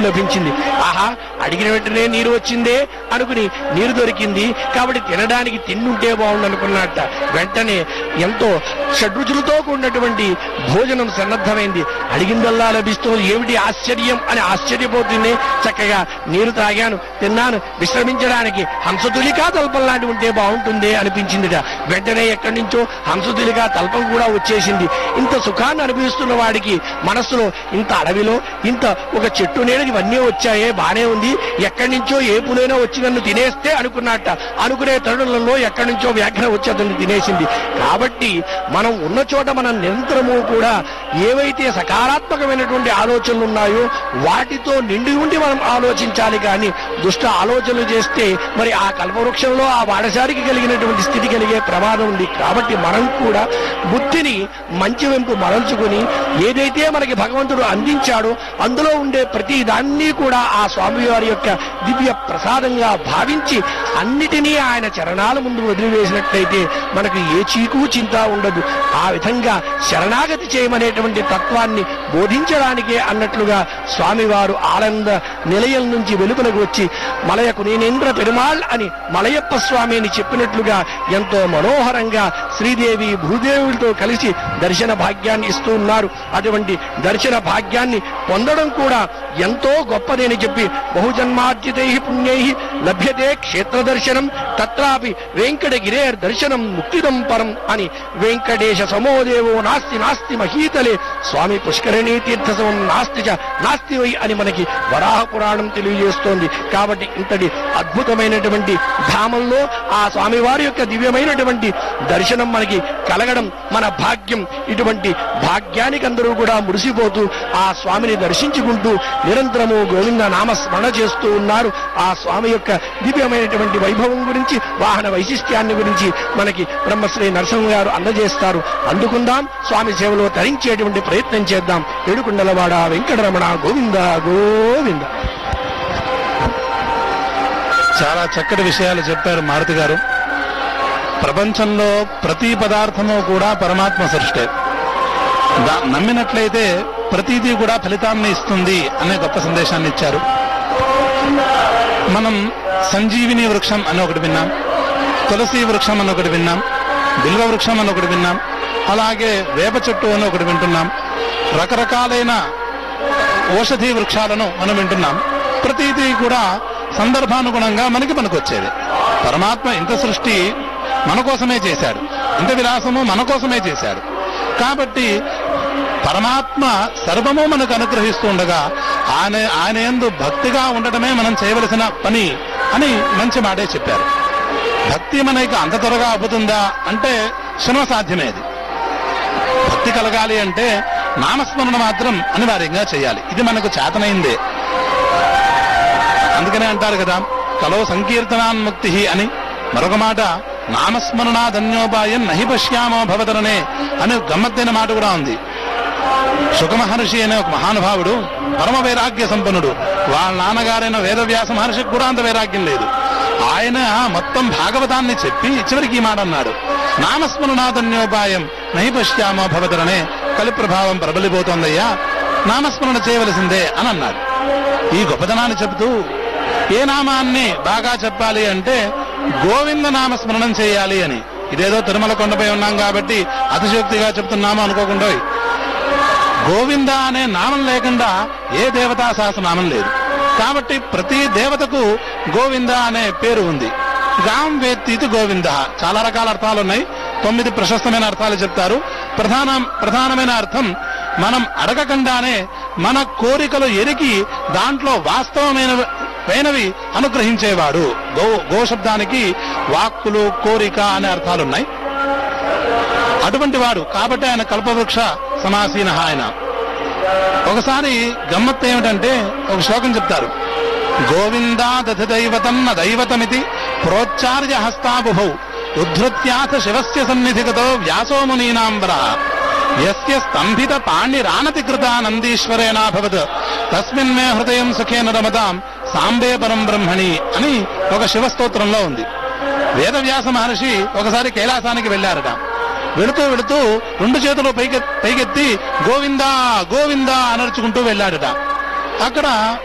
లభించింది ఆహా అడిగిన వెంటనే నీరు వచ్చిందే అనుకుని నీరు దొరికింది కాబట్టి తినడానికి తిండుంటే బాగుండు అనుకున్నట్ట వెంటనే ఎంతో షడ్రుచులతో కూడినటువంటి భోజనం సన్నద్ధమైంది అడిగిందల్లా లభిస్తుంది ఏమిటి ఆశ్చర్యం అని ఆశ్చర్యపోతుంది చక్కగా నీరు తాగాను తిన్నాను విశ్రమించడానికి హంసతులికా తల్పం లాంటి ఉంటే బాగుంటుంది అనిపించిందిట వెంటనే ఎక్కడి నుంచో హంసతులికా తల్పం కూడా వచ్చేసింది ఇంత సుఖాన్ని అనుభవిస్తున్న వాడికి మనస్సులో ఇంత అడవిలో ఇంత ఒక చెట్టు నీడకి ఇవన్నీ వచ్చాయే బానే ఉంది ఎక్కడి నుంచో ఏ పులైనా వచ్చి నన్ను తినేస్తే అనుకున్నట్ట అనుకునే తరుణంలో ఎక్కడి నుంచో వ్యాఘ్ర వచ్చి అతన్ని తినేసింది కాబట్టి మనం ఉన్న చోట మనం నిరంతరము కూడా ఏవైతే సకారాత్మకమైనటువంటి ఆలోచనలు ఉన్నాయో వాటితో నిండి ఉండి మనం ఆలోచించాలి కానీ దుష్ట ఆలోచనలు చేస్తే మరి ఆ కల్పవృక్షంలో ఆ వాడసారికి కలిగినటువంటి స్థితి కలిగే ప్రమాదం ఉంది కాబట్టి మనం కూడా బుద్ధిని మంచి వెంపు మరల్చుకుని ఏదైతే మనకి భగవంతుడు అందించాడో అందులో ఉండే ప్రతి దాన్ని కూడా ఆ స్వామివారి యొక్క దివ్య ప్రసాదంగా భావించి అన్నిటినీ ఆయన చరణాల ముందు వదిలివేసినట్లయితే మనకు ఏ చీకు చింత ఉండదు ఆ విధంగా శరణాగతి చేయమనేటువంటి తత్వాన్ని బోధించడానికే అన్నట్లుగా స్వామివారు ఆనంద నిలయం నుంచి వెలుపలకు వచ్చి మలయకు నేనేంద్ర పెరుమాళ్ అని మలయప్ప స్వామి అని చెప్పినట్లుగా ఎంతో మనోహరంగా శ్రీదేవి భూదేవులతో కలిసి దర్శన భాగ్యాన్ని ఇస్తూ ఉన్నారు అటువంటి దర్శన భాగ్యాన్ని పొందడం కూడా ఎంతో గొప్పదని చెప్పి బహుజన్మార్జితై పుణ్యై లభ్యతే క్షేత్ర దర్శనం తత్రాపి వెంకటగిరేర్ దర్శనం ముక్తిదం పరం అని వెంకటేశ సమోదేవో నాస్తి నాస్తి మహీతలే స్వామి పుష్కరిణీ తీర్థ సమం నాస్తి చ నాస్తి వై అని మనకి వరాహ పురాణం తెలియజేస్తోంది కాబట్టి ఇంతటి అద్భుతమైనటువంటి ధామంలో ఆ స్వామివారి యొక్క దివ్యమైనటువంటి దర్శనం మనకి కలగడం మన భాగ్యం ఇటువంటి భాగ్యానికి అందరూ కూడా మురిసిపోతూ ఆ స్వామిని దర్శించుకుంటూ నిరంతరము గోవింద నామస్మరణ చేస్తూ ఉన్నారు ఆ స్వామి యొక్క దివ్యమైనటువంటి వైభవం గురించి వాహన వైశిష్ట్యాన్ని గురించి మనకి బ్రహ్మశ్రీ నరసింహ గారు అందజేస్తారు అందుకుందాం స్వామి సేవలో తరించేటువంటి ప్రయత్నం చేద్దాం ఏడుకుండలవాడ వెంకటరమణ గోవింద గోవింద చాలా చక్కటి విషయాలు చెప్పారు మారుతి గారు ప్రపంచంలో ప్రతి పదార్థము కూడా పరమాత్మ సృష్టే దా- నమ్మినట్లయితే ప్రతిదీ కూడా ఫలితాన్ని ఇస్తుంది అనే గొప్ప సందేశాన్ని ఇచ్చారు మనం సంజీవిని వృక్షం అని ఒకటి విన్నాం తులసి వృక్షం అని ఒకటి విన్నాం బిల్వ వృక్షం అని ఒకటి విన్నాం అలాగే వేప చెట్టు అని ఒకటి వింటున్నాం రకరకాలైన ఔషధి వృక్షాలను మనం వింటున్నాం ప్రతిదీ కూడా సందర్భానుగుణంగా మనకి పనికొచ్చేది పరమాత్మ ఇంత సృష్టి మన కోసమే చేశాడు ఇంత విలాసము మన కోసమే చేశాడు కాబట్టి పరమాత్మ సర్వము మనకు అనుగ్రహిస్తూ ఉండగా ఆయన ఆయన ఎందు భక్తిగా ఉండటమే మనం చేయవలసిన పని అని మంచి మాటే చెప్పారు భక్తి మనకి అంత త్వరగా అబ్బుతుందా అంటే శ్రమ సాధ్యమేది భక్తి కలగాలి అంటే నామస్మరణ మాత్రం అనివార్యంగా చేయాలి ఇది మనకు చేతనైందే అందుకనే అంటారు కదా కలో సంకీర్తనాన్ముక్తి అని మరొక మాట నామస్మరణాధన్యోపాయం నహి పశ్యామో భవతరనే అని గమ్మత్తైన మాట కూడా ఉంది శుక మహర్షి అనే ఒక మహానుభావుడు పరమ వైరాగ్య సంపన్నుడు వాళ్ళ నాన్నగారైన వేదవ్యాస మహర్షికి కూడా అంత వైరాగ్యం లేదు ఆయన మొత్తం భాగవతాన్ని చెప్పి చివరికి ఈ మాట అన్నాడు నామస్మరణాధన్యోపాయం నహి పశ్యామో భవతరనే కలి ప్రభావం ప్రబలిపోతోందయ్యా నామస్మరణ చేయవలసిందే అని అన్నాడు ఈ గొప్పతనాన్ని చెబుతూ ఏ నామాన్ని బాగా చెప్పాలి అంటే గోవింద నామస్మరణం చేయాలి అని ఇదేదో తిరుమల కొండపై ఉన్నాం కాబట్టి అతిశయోక్తిగా చెప్తున్నాము అనుకోకుండా గోవింద అనే నామం లేకుండా ఏ దేవతా సహస్రనామం లేదు కాబట్టి ప్రతి దేవతకు గోవింద అనే పేరు ఉంది గాం వేత్తీతి గోవింద చాలా రకాల అర్థాలు ఉన్నాయి తొమ్మిది ప్రశస్తమైన అర్థాలు చెప్తారు ప్రధాన ప్రధానమైన అర్థం మనం అడగకుండానే మన కోరికలు ఎరిగి దాంట్లో వాస్తవమైన పైనవి అనుగ్రహించేవాడు గో గో శబ్దానికి వాక్కులు కోరిక అనే అర్థాలున్నాయి అటువంటి వాడు కాబట్టి ఆయన కల్పవృక్ష సమాసీన ఆయన ఒకసారి గమ్మత్తు ఏమిటంటే ఒక శ్లోకం చెప్తారు గోవిందా దధి దైవతం న దైవతమితి ప్రోచ్చార్య హస్తాబుభౌ ఉద్ధృత్యాథ శివస్య సన్నిధిగతో వ్యాసో మునీనాంబర యస్య స్తంభిత పాణిరానతి కృత నందీశ్వరేనాభవత్ తస్మిన్ మే హృదయం సుఖేన రమతాం సాంబే పరం బ్రహ్మణి అని ఒక శివస్తోత్రంలో ఉంది వేదవ్యాస మహర్షి ఒకసారి కైలాసానికి వెళ్ళారట వెళుతూ వెళుతూ రెండు చేతులు పైకె పైకెత్తి గోవిందా గోవిందా అనర్చుకుంటూ వెళ్ళాడట అక్కడ